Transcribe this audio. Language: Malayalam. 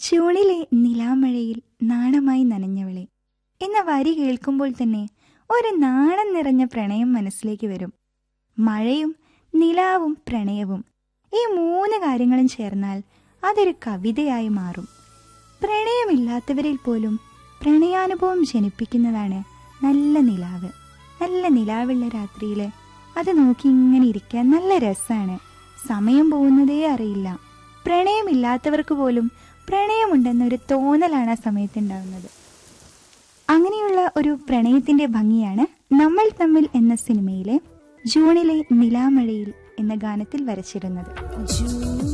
ജൂണിലെ നിലാമഴയിൽ നാണമായി നനഞ്ഞവളെ എന്ന വരി കേൾക്കുമ്പോൾ തന്നെ ഒരു നാണം നിറഞ്ഞ പ്രണയം മനസ്സിലേക്ക് വരും മഴയും നിലാവും പ്രണയവും ഈ മൂന്ന് കാര്യങ്ങളും ചേർന്നാൽ അതൊരു കവിതയായി മാറും പ്രണയമില്ലാത്തവരിൽ പോലും പ്രണയാനുഭവം ജനിപ്പിക്കുന്നതാണ് നല്ല നിലാവ് നല്ല നിലാവുള്ള രാത്രിയിൽ അത് നോക്കി ഇങ്ങനെ ഇരിക്കാൻ നല്ല രസമാണ് സമയം പോകുന്നതേ അറിയില്ല പ്രണയമില്ലാത്തവർക്ക് പോലും പ്രണയമുണ്ടെന്ന ഒരു തോന്നലാണ് ആ സമയത്ത് ഉണ്ടാകുന്നത് അങ്ങനെയുള്ള ഒരു പ്രണയത്തിന്റെ ഭംഗിയാണ് നമ്മൾ തമ്മിൽ എന്ന സിനിമയിലെ ജൂണിലെ നിലാമഴയിൽ എന്ന ഗാനത്തിൽ വരച്ചിരുന്നത്